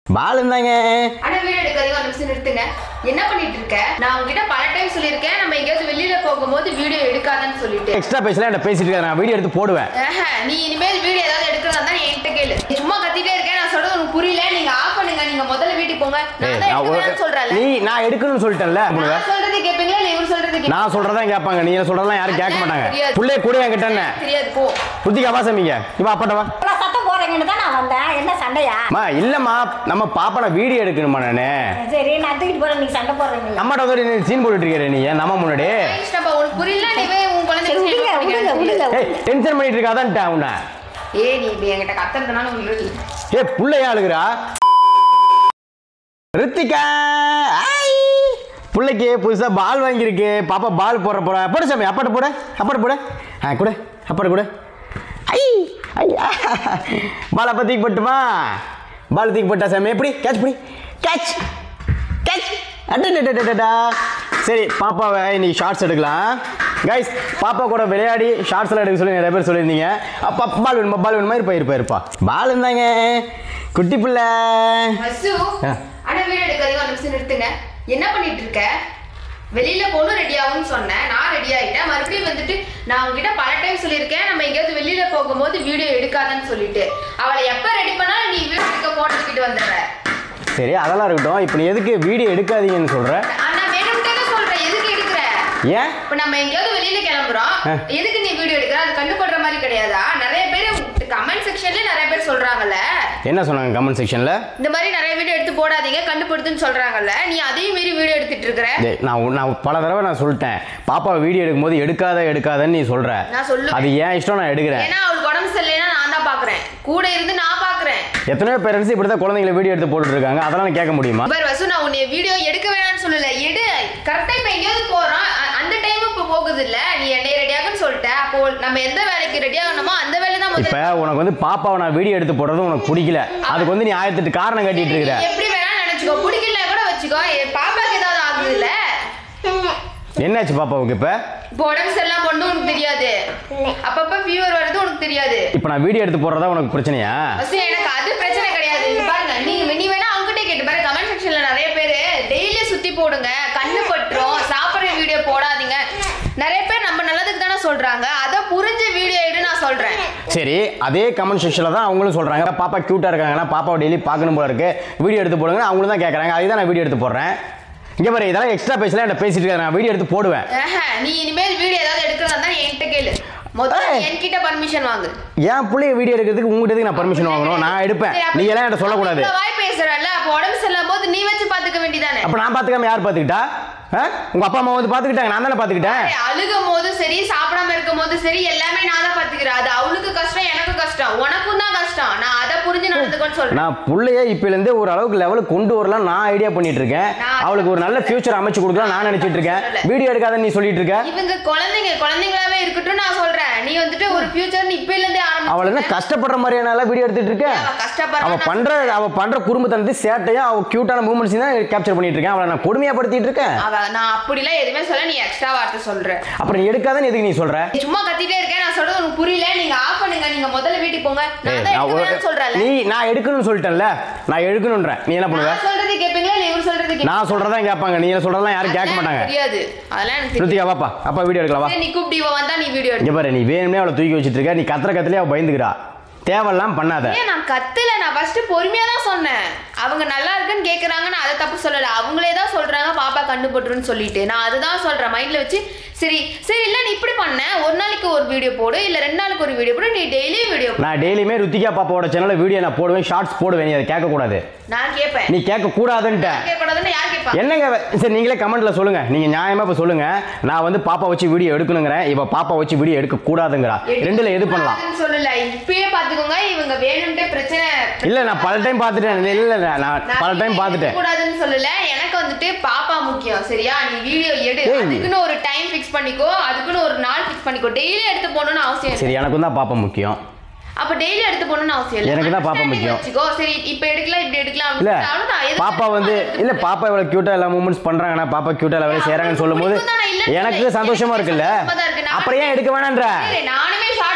பால் இருந்தாங்க ஆனா வீடியோ எடுக்காதீங்க ஒரு நிமிஷம் நிறுத்துங்க என்ன பண்ணிட்டு இருக்க நான் உங்ககிட்ட பல டைம் சொல்லியிருக்கேன் நம்ம எங்கேயாவது வெளியில போகும்போது வீடியோ எடுக்காதன்னு சொல்லிட்டு எக்ஸ்ட்ரா பேசல என்கிட்ட பேசிட்டு இருக்கேன் நான் வீடியோ எடுத்து போடுவேன் ஆஹா, நீ இனிமேல் வீடியோ ஏதாவது எடுக்கிறதா தான் என்கிட்ட கேளு நீ சும்மா கத்திட்டே இருக்கேன் நான் சொல்றது உனக்கு புரியல நீங்க ஆஃப் பண்ணுங்க நீங்க முதல்ல வீட்டுக்கு போங்க நான் ஏய், தான் நான் எடுக்க ஒரு- வேணாம்னு சொல்றேன்ல நீ நான் எடுக்கணும்னு சொல்லிட்டேன்ல உங்களுக்கு நான் சொல்றது கேப்பீங்களா இல்ல இவர் சொல்றது கேப்பீங்களா? நான் சொல்றதான் கேட்பாங்க நீங்க சொல்றதெல்லாம் யாரும் கேட்க மாட்டாங்க தெரியாது. புள்ளைய கூட என்கிட்ட என்ன தெரியாது போ புத்திக்கா வாசமிங்க இவ அப்பாட்ட வா இவ்வளோ சத்தம் போடுறீங்கன்னு தான் நான் வந்தேன் என்ன சண்டையா அம்மா இல்லம்மா நம்ம பாப்பான வீடியோ எடுக்கணுமா நானு சரி நான் தூக்கிட்டு போறேன் நீங்க சண்டை போடுறீங்களா நம்மகிட்ட வந்து நீ சீன் போட்டுட்டு இருக்கிற நீ நம்ம முன்னாடி இஷ்டப்பா உனக்கு புரியல நீ போய் உன் குழந்தை சரி விடுங்க விடுங்க விடுங்க ஏய் டென்ஷன் பண்ணிட்டு இருக்காதான் உன்னை ஏய் நீ இப்படி என்கிட்ட கத்துறதுனால உங்களுக்கு ஏ புள்ளையா அழுகுறா ரித்திகா ஐ! புள்ளைக்கு புதுசா பால் வாங்கியிருக்கு பாப்பா பால் போடுற போற போடு சாமி அப்பாட்ட போட அப்பாட்ட போட ஆ கூட அப்பாட்ட கூட ஐ ஐயா பாலை அப்பா தூக்கி போட்டுமா பால் தூக்கி போட்டா சாமி எப்படி கேட்ச் பிடி கேட்ச் கேட்ச் அடடடடடடா சரி பாப்பாவை இன்னைக்கு ஷார்ட்ஸ் எடுக்கலாம் கைஸ் பாப்பா கூட விளையாடி ஷார்ட்ஸ் எல்லாம் எடுக்க சொல்லி நிறைய பேர் சொல்லியிருந்தீங்க அப்பா பால் வேணுமா பால் வேணுமா இருப்பா இருப்பா இருப்பா பால் இருந்தாங்க குட்டி பிள்ளை வசு ஆ. ஆனா வீடியோ எடுக்காதீங்க ஒரு நிமிஷம் நிறுத்துங்க என்ன பண்ணிட்டு இருக்க வெளியில போகணும் ரெடி ஆகும்னு சொன்னேன் நான் ரெடி ஆயிட்டேன் மறுபடியும் வந்துட்டு நான் உங்ககிட்ட பல டைம் சொல்லியிருக்கேன் நம்ம எங்கேயாவது வெளியில போகும்போது வீடியோ எடுக்காதன்னு சொல்லிட்டு அவளை எப்ப ரெடி பண்ணாலும் நீ வீடியோ எடுக்க போன் தூக்கிட்டு வந்துடுற சரி அதெல்லாம் இருக்கட்டும் இப்போ நீ எதுக்கு வீடியோ எடுக்காதீங்கன்னு சொல்ற ஆனா வேணும்ட்டே சொல்றேன் எதுக்கு எடுக்கிற ஏன் இப்ப நம்ம எங்கேயாவது வெளியில கிளம்புறோம் ஆ. எதுக்கு நீ வீடியோ எடுக்கிற அது கண்டுபடுற மாதிரி கிடையாதா நிறைய பேர் கமெண்ட் செக்ஷன்ல நிறைய பேர் சொல்றாங்கல்ல என்ன சொன்னாங்க கமெண்ட் செக்ஷனில் இந்த மாதிரி நிறைய வீடியோ எடுத்து போடாதீங்க கண்டுபிடித்துன்னு சொல்றாங்கல்ல நீ அதையும் மீறி வீடியோ எடுத்துட்டு இருக்கிற நான் உன்- நான் பல தடவை நான் சொல்லிட்டேன் பாப்பா வீடியோ எடுக்கும்போது எடுக்காத எடுக்காதன்னு நீ சொல்ற நான் சொல்லுவேன். அது ஏன் இஷ்டம் நான் எடுக்கிறேன் ஏன்னா அவளுக்கு உடம்பு சரியில்லைன்னா நான் தான் பாக்குறேன் கூட இருந்து நான் பாக்குறேன் எத்தனையோ பேரண்ட்ஸ் இப்படி தான் குழந்தைங்களை வீடியோ எடுத்து போட்டுட்டு இருக்காங்க அதெல்லாம் நான் கேட்க முடியுமா பாரு வசு நான் உன்னை வீடியோ எடுக்க வேணாம்னு சொல்லல எடு கரெக்டா இப்ப எங்கேயாவது போறோம் அ- அந்த டைம் இப்ப போகுது இல்ல நீ என்னை ரெடி ஆகுன்னு சொல்லிட்ட அப்போ நம்ம எந்த வேலைக்கு ரெடி ஆகணுமோ அந்த வேலை தான் இப்போ முதல்ல உனக்கு வந்து பாப்பாவை நான் வீடியோ எடுத்து போடுறது உனக்கு பிடிக்கல அதுக்கு வந்து நீ ஆயிரத்தெட்டு காரணம் கட்டிட்டு இருக்கிற நீ எப்படி வேணா நினைச்சுக்கோ பிடிக்கல கூட வச்சுக்கோ என் பாப்பாக்கு ஏதாவது ஆகுது இல்ல என்னாச்சு பாப்பாவுக்கு இப்போ இப்போ உடம்பு சரியில்லாம ஒண்ணும் உனக்கு தெரியாது அப்பப்ப ஃபீவர் வருது உனக்கு தெரியாது இப்போ நான் வீடியோ எடுத்து போடுறதா உனக்கு பிரச்சனையா ஃபர்ஸ்ட் எனக்கு அது பிரச்சனை கிடையாது இங்க பாருங்க நீங்க நீ வேணா அவங்ககிட்ட கேட்டு பாரு கமெண்ட் செக்ஷன்ல நிறைய பேர் டெய்லி சுத்தி போடுங்க கண்ணு பட்டுரும் சாப்பிடுற வீடியோ போடாதீங்க நிறைய பேர் நம்ம நல்லதுக்கு தானே சொல்றாங்க அதை புரிஞ்சு வீடியோ எடு நான் சொல்றேன் சரி அதே கமெண்ட் செக்ஷனில் தான் அவங்களும் சொல்கிறாங்க பாப்பா க்யூட்டாக இருக்காங்கன்னா பாப்பாவை டெய்லி பார்க்கணும் போல இருக்கு வீடியோ எடுத்து போடுங்க அவங்களும் தான் கேட்குறாங்க அதுதான் நான் வீடியோ எடுத்து போடுறேன் இங்கே பாரு இதெல்லாம் எக்ஸ்ட்ரா பேசல என்கிட்ட பேசிட்டு இருக்கேன் நான் வீடியோ எடுத்து போடுவேன் ஆஹா, நீ இனிமேல் வீடியோ ஏதாவது எடுக்கிறதா தான் என்கிட்ட கேளு முதல்ல ஏய். என்கிட்ட பர்மிஷன் வாங்கு என் பிள்ளைய வீடியோ எடுக்கிறதுக்கு உங்ககிட்ட எதுக்கு நான் பர்மிஷன் வாங்கணும் நான் எடுப்பேன் சரி, அப்ப- நீங்க எல்லாம் என்கிட்ட சொல்லக்கூடாது இவ்வளவு வாய் பேசுறல்ல அப்போ உடம்பு சரியில்லாம போது நீ வச்சு பாத்துக்க வேண்டியதானே அப்போ நான் பார்த்துக்காம யார் பார்த்துக்கிட்டா ஆ? உங்க அப்பா அம்மா வந்து பார்த்துக்கிட்டாங்க நான் தானே பார்த்துக்கிட்டேன் அழுகும் போதும் சரி சாப்பிடாம இருக்கும் போதும் சரி எல்லாமே நான் தான் பாத்துக்கிறேன் அது அவளுக்கு கஷ்டம் எனக்கு கஷ்டம் உனக்கும் தான் கஷ்டம் நான் அதை புரிஞ்சு நடந்துக்கோன்னு சொல்றேன் நான் புள்ளைய இப்பிலேருந்து ஒரு அளவுக்கு லெவலுக்கு கொண்டு வரலாம் நான் ஐடியா பண்ணிட்டு இருக்கேன் நான் அவளுக்கு ஒரு நல்ல ஃபியூச்சர் அமைச்சு கொடுக்கலாம் நான் நினைச்சிட்டு இருக்கேன் வீடியோ எடுக்காத நீ சொல்லிட்டு இருக்க இவங்க குழந்தைங்க குழந்தைங்களாவே இருக்கட்டும் நான் சொல்றேன் நீ வந்துட்டு ஒரு ஃபியூச்சர் இப்பல இருந்தே அவள் என்ன ஆரம்பிச்சு கஷ்டப்படுற மாதிரியான வீடியோ எடுத்துட்டு இருக்க அவ கஷ்டப்படுறா, அவ நான் பண்ற அவ பண்ற குடும்பத்தனத்தை சேட்டையும் அவ கியூட்டான மூமெண்ட்ஸ் தான் கேப்சர் பண்ணிட்டு இருக்கேன் அவளை நான் கொடுமையாப்படுத்திட்டு இருக்கேன் அவ நான் அப்படிலாம் எதுவுமே சொல்ல நீ எக்ஸ்ட்ரா வார்த்தை சொல்ற அப்புறம் நீ எடுக்காதன்னு எதுக்கு நீ சொல்ற நீ சும்மா கத்திட்டே இருக்கேன் நான் சொல்றது உனக்கு புரியல நீங்க ஆஃப் பண்ணுங்க நீங்க முதல்ல வீட்டுக்கு போங்க நான் ஏய், தான் நான் ஒரு- எடுக்கணும்னு சொல்றேன்ல நீ நான் எடுக்கணும்னு சொல்லிட்டேன்ல நான் எடுக்கணும்ன்றேன் நீ என்ன பண்ணுவ நான் சொல்றது கேப்பீங்களா இல்ல இவர் சொல்றது கேப்பீங்களா? நான் சொல்றதான் கேட்பாங்க நீ சொல்றதெல்லாம் யாரும் கேட்க அதெல்லாம் மாட்டாங்க எனக்கு தெரியாது அதெல்லாம் எனக்கு தெரியாது ருத்திகா வாப்பா அப்பா வீடியோ எடுக்கலாம் வா சரி, நீ கூப்பிட்டு இவ வந்தா நீ வீடியோ இங்க பாரு நீ வேணும்னே அவளை தூக்கி வச்சிட்டு இருக்க நீ கத்துற கத்துலயே அவ பயந்துக்கிறா தேவையெல்லாம் பண்ணாத ஏன் நான் கத்துல நான் ஃபர்ஸ்ட் பொறுமையா தான் சொன்னேன் அவங்க நல்லா இருக்குன்னு கேக்குறாங்க நான் அதை தப்பு சொல்லல அவங்களே தான் சொல்றாங்க பாப்பா கண்டு போட்டுருன்னு சொல்லிட்டு நான் அதுதான் சொல்றேன் மைண்ட்ல வச்சு சரி சரி இல்ல நீ இப்படி பண்ண ஒரு நாளைக்கு ஒரு வீடியோ போடு இல்ல ரெண்டு நாளுக்கு ஒரு வீடியோ போடு நீ டெய்லி வீடியோ நான் டெய்லியுமே ருத்திகா பாப்பாவோட சேனல்ல வீடியோ நான் போடுவேன் ஷார்ட்ஸ் போடுவேன் நீ அதை கேட்க கூடாது நான் கேட்பேன் நீ கேட்க கூடாதுன்ட்ட கேட்கக்கூடாதுன்னு யார் கேட்பா என்னங்க வே- சரி நீங்களே கமெண்ட்ல சொல்லுங்க நீங்க நியாயமா இப்ப சொல்லுங்க நான் வந்து பாப்பா வச்சு வீடியோ எடுக்கணுங்கிறேன் இவ பாப்பா வச்சு வீடியோ எடுக்க கூடாதுங்கிறா ரெண்டுல எது பண்ணலாம் எடுக்கக்கூடாதுன்னு சொல்லல இப்பயே பாத்துக்கோங்க இவங்க வேணும்ட்டே பிரச்சனை இல்ல நான் பல டைம் பார்த்துட்டேன் இல்ல இல்ல நான் பல டைம் பார்த்துட்டேன் கூடாதுன்னு சொல்லல எனக்கு வந்துட்டு பாப்பா முக்கியம் சரியா நீ வீடியோ எடு ஏய். அதுக்குன்னு ஒரு டைம் ஃபிக்ஸ் பண்ணிக்கோ அதுக்குன்னு ஒரு நாள் ஃபிக்ஸ் பண்ணிக்கோ டெய்லி எடுத்து போகணும்னு அவசியம் இல்லை சரி எனக்கும் தான் பாப்பா முக்கியம் அப்ப டெய்லி எடுத்து போகணும்னு அவசியம் இல்லை எனக்கு தான் பாப்பா Understanding முக்கியம். வச்சுக்கோ சரி இப்போ எடுக்கலாம் இப்படி எடுக்கலாம் இல்ல அப்படின்னு அவ்வளவுதான். எதுக்கு பாப்பா வந்து எடுத்து இல்ல பாப்பா இவ்வளவு கியூட்டா எல்லா மூமெண்ட்ஸ் பண்றாங்கன்னா பாப்பா கியூட்டா எல்லா வேலையும் செய்யறாங்கன்னு சொல்லும்போது பிடிக்கும் தான், நான் இல்லைன்னு எனக்கு சொல்லல. சந்தோஷமா எனக்கு இருக்குல்ல சந்தோஷமா தான் இருக்கு. நான் அப்புறம் ஏன் எடுக்க வேணான்ற சரி, நானுமே ஷார்ட்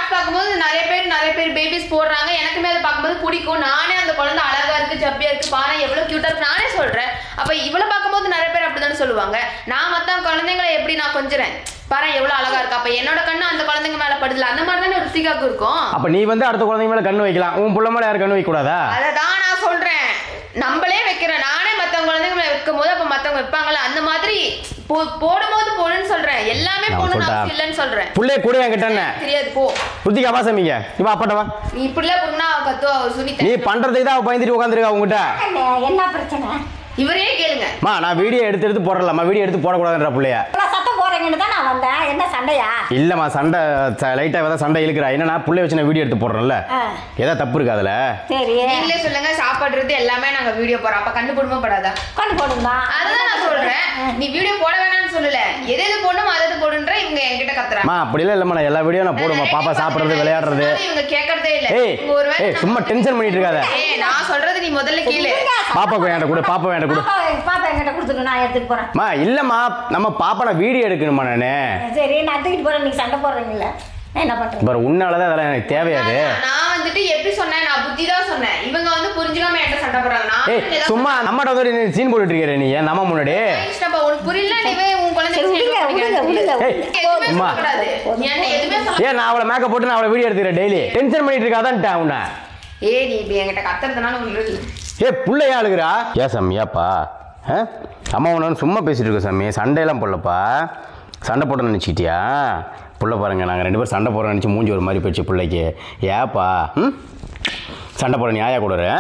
ஷார்ட்ஸ் பார்க்கும்போது நிறைய பேர் நிறைய பேர் பேபிஸ் போடுறாங்க எனக்குமே அதை பார்க்கும்போது பிடிக்கும் நானே அந்த குழந்தை அழகா இருக்கு ஜப்பியா இருக்கு பாரு எவ்வளவு கியூட்டா இருக்கு நானே சொல்றேன் அப்ப இவ்வளவு பார்க்கும்போது நிறைய பேர் அப்படிதானே சொல்லுவாங்க நான் மத்த குழந்தைங்களை எப்படி நான் கொஞ்சுறேன் பாரு எவ்வளவு அழகா இருக்கு அப்ப என்னோட கண்ணு அந்த குழந்தைங்க மேல படுதுல அந்த மாதிரி தானே ருத்திகாக்கு இருக்கும் அப்ப நீ வந்து அடுத்த குழந்தைங்க மேல கண்ணு வைக்கலாம் உன் புள்ள மேல யாரும் கண்ணு வைக்க கூடாதா அததான் நான் சொல்றேன் நம்மளே வைக்கிறேன் நானே மத்தவங்க குழந்தைங்க மேல வைக்கும் போது அப்ப மத்தவங்க வைப்பாங்கல்ல அந்த மாதிரி போ- போடும்போது போடுன்னு சொல்றேன் எல்லாமே நான் போடணும் சொல்றேன். அவசியம் இல்லைன்னு சொல்றேன் புள்ளைய கூட என்கிட்ட என்ன தெரியாது போ ருத்திகா வா சாமிங்க இவ அப்பாட்ட வா நீ இப்படிலாம் போனா கத்துவா சுனிதா நீ பண்றதுக்கு தான் அவ பயந்துட்டு உட்காந்துருக்கா உங்ககிட்ட என்ன என்ன பிரச்சனை இவரே கேளுங்க மா நான் வீடியோ எடுத்து எடுத்து போடலாமா வீடியோ எடுத்து போடக்கூடாதுன்ற புள்ளைய இவ்வளோ சத்தம் போடுறீங்கன்னு தான் நான் வந்தேன் என்ன சண்டையா இல்லம்மா சண்டை லைட்டாக தான் சண்டை இழுக்கிறா என்னன்னா புள்ளைய வச்சு நான் வீடியோ எடுத்து போடுறேன்ல ஆ. ஏதாவது தப்பு இருக்கு அதுல சரி நீங்களே சொல்லுங்க சாப்பிடுறது எல்லாமே நாங்க வீடியோ போறோம் அப்ப கண்டு குடும்பப்படாதா கொண்டு போடுங்க அதுதான் நான் சொல்றேன் நீ வீடியோ போட வேணாம்னு சொல்லல எது எது போடணும் அது எது போடுன்ற இவங்க என்கிட்ட கத்துறாங்க மா அப்படிலாம் இல்லைம்மா நான் எல்லா வீடியோ நான் போடுமா பாப்பா சாப்பிட்றது விளையாடுறது இவங்க கேட்கறதே இல்ல ஏய் இவங்க ஒருவேளை ஏய் நம்ம- சும்மா டென்ஷன் பண்ணிட்டு இருக்காத ஏய் நான் சொல்றது நீ முதல்ல கீழே பாப்பாக்கு வேண்ட கூட பாப்பா வேண்ட கூட பாப்பா பாப்பா என்கிட்ட கொடுத்துட்டு நான் எடுத்துட்டு போறேன் மா இல்லம்மா நம்ம பாப்பா நான் வீடியோ எடுக்கணுமா நானு சரி நான் எடுத்துக்கிட்டு போறேன் நீங்க சண்டை போடுறீங்கல்ல நான் என்ன பண்றேன் பாரு உன்னாலதான் அதெல்லாம் எனக்கு தேவையாது நான் வந்துட்டு எப்படி சொன்னேன் நான் புத்தி தான் சொன்னேன் இவங்க வந்து புரிஞ்சுக்காம என்கிட்ட சண்டை போடுறாங்க நான் ஏய் ஏதாவது சும்மா நம்மகிட்ட வந்து நீ சீன் போட்டுட்டு இருக்கிற நீ நம்ம முன்னாடி இஷ்டப்பா, உனக்கு புரியல நீவே உன் குழந்தைக்கு சரி, விடுங்க, செய்யணும் விடுங்க, எனக்கு விடுங்க, தெரியாது. விடுங்க. எதுவுமே அம்மா. சொல்லக்கூடாது. நீ என்ன எதுவுமே சொல்ல- ஏன் நான் அவளை மேக்கப் போட்டு நான் அவளை வீடியோ எடுத்துக்கிறேன் டெய்லி டென்ஷன் பண்ணிட்டு இருக்காதான் உன்னை ஏய், நீ இப்படி என்கிட்ட கத்துறதுனால உங்களுக்கு ஏ புள்ளையா அழுகுறா ஏ சாமி ஏப்பா ஆ அம்மா உன்னு சும்மா பேசிட்டு இருக்கோம் சாமி சண்டையெல்லாம் போடலப்பா சண்டை போட நினச்சிக்கிட்டியா புள்ள பாருங்க நாங்கள் ரெண்டு பேரும் சண்டை போட நினச்சி மூஞ்சி ஒரு மாதிரி போயிடுச்சு பிள்ளைக்கு ஏப்பா ம் சண்டை போட நீ ஆயா கூட இரு, ஆ?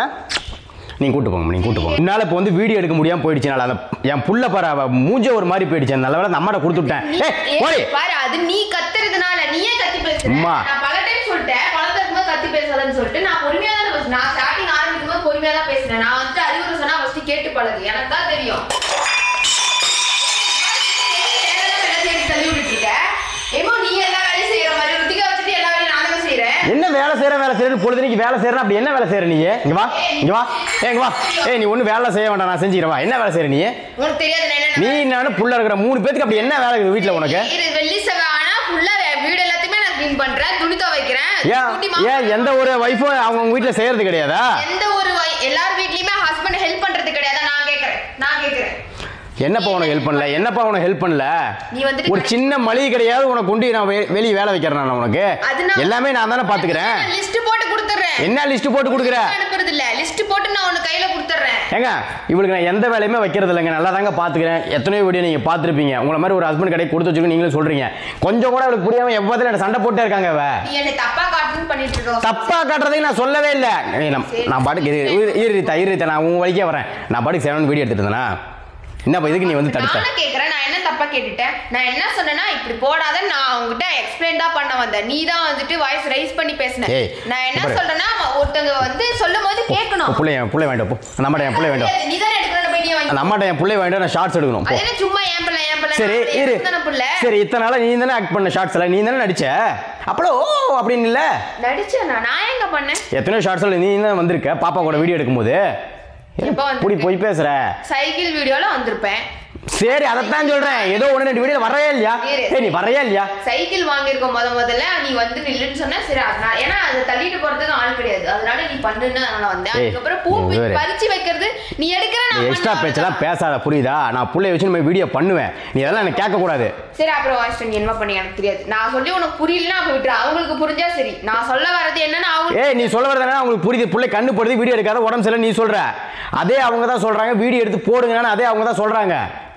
நீ கூட்டு போங்க நீ கூட்டு போங்க என்னால் இப்போ வந்து வீடியோ எடுக்க முடியாமல் போயிடுச்சுனால அந்த என் புள்ள பாரு அவ மூஞ்சே ஒரு மாதிரி போயிடுச்சு நல்ல வேலை நம்மகிட்ட கொடுத்துட்டேன் நீ- ஏய் ஏய், போடி பாரு, அது நீ கத்துறதுனால நீயே கத்தி பேசுற. அம்மா. நான் பல time சொல்லிட்டேன், குழந்தை இருக்கும்போது கத்தி பேசாதன்னு சொல்லிட்டு, நான் பொறுமையா தானே பேசுனேன். நான் starting ஆரம்பிக்கும் போது பொறுமையா தான் பேசினேன். நான் வந்துட்டு அறிவுரை சொன்னா first கேட்டு பழகு. எனக்கு தான் தெரியும். தேவையில்லாம எல்லாத்தையும் எடுத்து தள்ளி விட்டுட்டு இருக்க. ஏம்மா, நீ எல்லா வேலையும் செய்யற மாதிரி, ருத்திகா வச்சுட்டு எல்லா வேலையும் நான் தானே செய்றேன். என்ன வேலை செய்யற வேலை செய்யறது பொழுதுனைக்கு வேலை செய்யறேன் அப்படி என்ன வேலை செய்யற நீ இங்க வா இங்க வா ஏய், இங்க வா ஏய் நீ ஒன்றும் வேலை செய்ய வேண்டாம் நான் செஞ்சுக்கிறேன் வா என்ன வேலை செய்யற நீ உனக்கு தெரியாது நான் என்ன நீ நானும் புள்ள இருக்கிற மூணு பேத்துக்கு அப்படி என்ன வேலை இருக்குது வீட்டில் உனக்கு இரு, வெள்ளி செவ்வாய் ஆனா full ஆ வீடு எல்லாத்தையுமே நான் clean பண்றேன், துணி துவைக்கிறேன், ஏன் குட்டி மாமா- ஏன் எந்த ஒரு ஒய்ஃபும் அவங்க வீட்டில் செய்யறது கிடையாதா எந்த ஒரு வை- எல்லார் வீட்லயுமே ஹஸ்பண்ட் ஹெல்ப் பண்றது கிடையாது நான் கேக்குறேன் நான் கேக்குறேன் என்னப்பா உனக்கு ஹெல்ப் பண்ணல என்னப்பா உனக்கு ஹெல்ப் பண்ணல நீ வந்துட்டு ஒரு சின்ன மளிகை கிடையாது உனக்கு கொண்டு நான் வெ- வெளியே வேலை வைக்கிறேன் நான் உனக்கு அது நான் எல்லாமே நான் தானே பார்த்துக்கிறேன் லிஸ்ட் போட்டு கொடுத்துறேன் என்ன லிஸ்ட் போட்டு கொடுக்குற அனுப்புறது இல்ல லிஸ்ட் போட்டு நான் உனக்கு கையில கொடுத்துறேன் ஏங்க இவளுக்கு நான் எந்த வேலையுமே வைக்கிறது இல்லைங்க நல்லா தாங்க பார்த்துக்கிறேன் எத்தனையோ வீடியோ நீங்கள் பார்த்துருப்பீங்க உங்களை மாதிரி ஒரு ஹஸ்பண்ட் கடை கொடுத்து வச்சுக்கணும் நீங்களும் சொல்கிறீங்க கொஞ்சம் கூட அவளுக்கு புரியாமல் எப்போதும் எனக்கு சண்டை போட்டே இருக்காங்க அவ நீ என்னை தப்பா காட்டுன்னு பண்ணிட்டு இருக்கோம் தப்பா காட்டுறதையும் நான் சொல்லவே இல்லை ஏய், நான் நான் பாட்டுக்கு இரு- இரு- இரு ரீதா இரு ரீதா நான் உன் வழிக்கே வரேன் நான் பாட்டுக்கு செவன் வீடியோ எடுத்துட்டு இருந்தேனா என்னப்பா இதுக்கு நீ வந்து தடுத்த நானும் கேக்குறேன் நான் என்ன தப்பா கேட்டுட்டேன் நான் என்ன சொன்னேன்னா இப்படி போடாத நான் அவங்ககிட்ட எக்ஸ்பிளைன் தான் பண்ண வந்தேன் நீ தான் வந்துட்டு வாய்ஸ் ரைஸ் பண்ணி பேசின ஏய், நான் என்ன பாரு. சொல்றேன்னா ஒருத்தவங்க வந்து சொல்லும் போது கேட்கணும் பிள்ளை என் பிள்ளை வேண்டாம் போ நம்மகிட்ட என் பிள்ளை வேண்டாம் நீ தானே எடுக்கணும் போய் நீ வாங்கி அந்த அம்மாட்ட என் பிள்ளை வேண்டாம் நான் ஷார்ட்ஸ் எடுக்கணும் போ அது என்ன சும்மா ஏன் பிள்ளை ஏன் பிள்ளை சரி நான் இரு தானே புள்ள சரி இத்தனை நாளா நீ தானே ஆக்ட் பண்ண ஷார்ட்ஸ்ல நீ தானே நடிச்ச அப்பளோ ஓ அப்படின்னு இல்லை நடிச்சேனா நான் எங்க பண்ணேன் எத்தனையோ ஷார்ட்ஸ்ல நீ தான் வந்திருக்க பாப்பா கூட வீடியோ எடுக்கும்போது எப்ப வந்திருக்க? இப்படி போய் பேசுற சைக்கிள் வீடியோல வந்திருப்பேன் சரி அதைத்தான் சொல்றேன் ஏதோ ஒன்று ரெண்டு வீடியோ வரையா இல்லையா இரு. ஏய் நீ வரையா இல்லையா சைக்கிள் வாங்கியிருக்கோம் முத முதல்ல நீ வந்து நில்லுன்னு சொன்னா சரி அதனால ஏன்னா அதை தள்ளிட்டு போறதுக்கு ஆள் கிடையாது அதனால நீ பண்ணுன்னு நான் வந்தேன் ஏய், அதுக்கப்புறம் பூ நீ வேற. பறிச்சு வைக்கிறது நீ எடுக்கிற நான் எக்ஸ்ட்ரா பண்ண பேச்செல்லாம் அவ்வளவுதான். பேசாத புரியுதா நான் புள்ளைய வச்சு நம்ம வீடியோ பண்ணுவேன் நீ அதெல்லாம் எனக்கு கேட்கக்கூடாது சரி அப்புறம் வாய்ஸ் நீ என்ன பண்ணி எனக்கு தெரியாது நான் சொல்லி உனக்கு புரியலன்னா அப்ப விட்டுரு அவங்களுக்கு புரிஞ்சா சரி நான் சொல்ல வர்றது என்னன்னு அவங்க ஏய் நீ சொல்ல வரது அவங்களுக்கு புரியுது பிள்ளை கண்ணு படுது வீடியோ எடுக்காத உடம்பு சரியில்லை நீ சொல்ற அதே அவங்க தான் சொல்றாங்க வீடியோ எடுத்து போடுங்கன்னு அதே அவங்க தான் சொல்றாங்க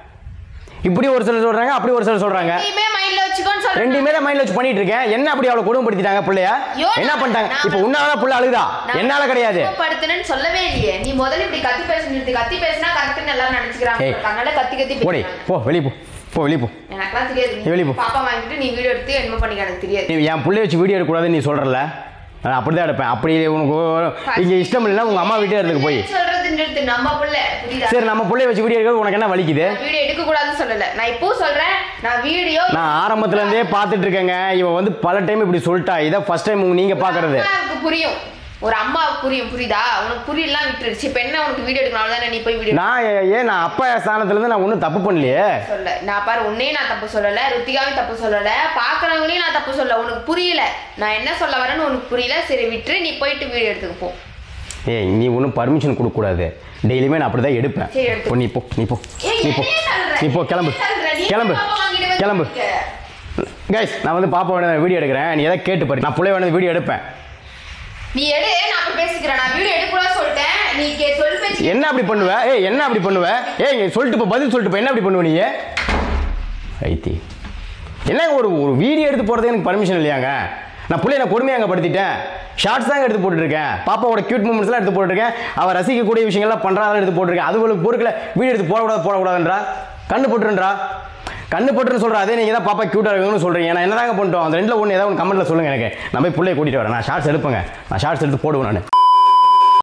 இப்படி ஒரு சிலர் சொல்றாங்க அப்படி ஒரு சிலர் சொல்றாங்க நீயுமே மைண்ட்ல வச்சுக்கோன்னு சொல்றேன் ரெண்டுமே தான் மைண்ட்ல வச்சு பண்ணிட்டு இருக்கேன் என்ன அப்படி அவளை கொடுமைப்படுத்திட்டாங்க பிள்ளைய ஐயோ, என்ன நான் பண்ணிட்டாங்க நான் இப்போ உன்னால புள்ள அழுதா நான் என்னால கிடையாது படுத்துனேன்னு சொல்லவே இல்லையே நீ முதல்ல இப்படி கத்தி பேச நிறுத்து கத்தி பேசினா கரெக்ட்னு எல்லாரும் நினைச்சுக்கிறாங்க ஏய். அதனால கத்தி கத்தி போடி பேசுறாங்க போ வெளியே போ போ வெளியே போ எனக்கெல்லாம் தெரியாது நீ வெளிய நீ போ. பாப்பா வாங்கிட்டு நீ வீடியோ எடுத்து என்ன பண்ணிக்க எனக்கு தெரியாது நீ என் பிள்ளைய வச்சு வீடியோ எடுக்கக்கூடாதுன்னு நீ சொல்றல நான் அப்படிதான் எடுப்பேன் அப்படி உனக்கு இங்க இஷ்டம் இல்லைன்னா உங்க அம்மா வீட்டே இடத்துக்கு போய் சொல்றது நிறுத்து நம்ம புள்ள புரியுதா சரி நம்ம பிள்ளைய வச்சு வீடியோ எடுக்கிறது உனக்கு என்ன வலிக்குது வீடியோ எடுக்க கூடாதுன்னு சொல்லல நான் இப்போ சொல்றேன் நான் வீடியோ நான் ஆரம்பத்துல இருந்தே பார்த்துட்டு இருக்கேங்க இவன் வந்து பல டைம் இப்படி சொல்லிட்டா இதான் ஃபர்ஸ்ட் டைம் நீங்க பாக்குறது எனக்கு புரியும் ஒரு அம்மா புரியும் புரியுதா உனக்கு புரியலாம் விட்டுருச்சு இப்போ என்ன உனக்கு வீடியோ எடுக்கணும் தானே நீ போய் வீடியோ நான் ஏ- ஏன் நான் அப்பா ஸ்தானத்துலேருந்து நான் ஒன்றும் தப்பு பண்ணலையே சொல்ல நான் பாரு உன்னையும் நான் தப்பு சொல்லல ருத்திகாவையும் தப்பு சொல்லல பாக்குறவங்களையும் நான் தப்பு சொல்ல உனக்கு புரியல நான் என்ன சொல்ல வரேன்னு உனக்கு புரியல சரி விட்டுரு நீ போயிட்டு வீடியோ எடுத்துக்க போ ஏய் நீ ஒன்றும் பர்மிஷன் கொடுக்கக்கூடாது டெய்லியுமே நான் அப்படி தான் எடுப்பேன் சரி, எடுத்து. போ, நீ போ நீ போ ஏய், நீ போ என்னைய தள்ளுற? நீ போ கிளம்பு என்னைய தள்ளுற? நீ கிளம்பு பாப்பா வாங்கிட்டு வந்து கிளம்பு இருக்க. கைஸ் நான் வந்து பாப்பா வேணும் வீடியோ எடுக்கிறேன் நீ எதாவது கேட்டு பாரு நான் பிள்ளை வேணும் வீடியோ எடுப்பேன் நீ எடு நான் அப்புறம் பேசிக்கிறேன் நான் வீடியோ எடுக்கூடாது சொல்லிட்டேன் நீ கே சொல் பேச்சு என்ன அப்படி பண்ணுவ ஏய் என்ன அப்படி பண்ணுவ ஏய் இங்க சொல்லிட்டு இப்போ பதில் சொல்லிட்டு இப்போ என்ன அப்படி பண்ணுவ நீ ஐத்தி என்னங்க ஒரு ஒரு வீடியோ எடுத்து போகிறதுக்கு எனக்கு பர்மிஷன் இல்லையாங்க நான் பிள்ளைய நான் கொடுமையாங்க படுத்திட்டேன் ஷார்ட்ஸ் தாங்க எடுத்து போட்டுருக்கேன் பாப்பாவோட கியூட் மூமெண்ட்ஸ்லாம் எடுத்து போட்டுருக்கேன் அவள் ரசிக்கக்கூடிய விஷயங்கள்லாம் பண்ணுறா அதெல்லாம் எடுத்து போட்டிருக்கேன் அது உங்களுக்கு பொறுக்கல வீடியோ எடுத்து போடக்கூடாது போடக்கூடாதுன்றா கண்ணு போட்டுருன்றா கண்ணு போட்டுன்னு சொல்கிறேன் அதே நீங்கள் தான் பாப்பா க்யூட்டாக இருக்குன்னு சொல்கிறீங்க நான் என்னதாங்க பண்ணிட்டோம் அந்த ரெண்டில் ஒன்று ஏதாவது ஒன்று கமெண்ட்டில் சொல்லுங்கள் எனக்கு நான் போய் பிள்ளைய கூட்டிகிட்டு வரேன் நான் ஷார்ட்ஸ் எடுப்பேங்க நான் ஷார்ட்ஸ் எடுத்து போடுவேன் நான்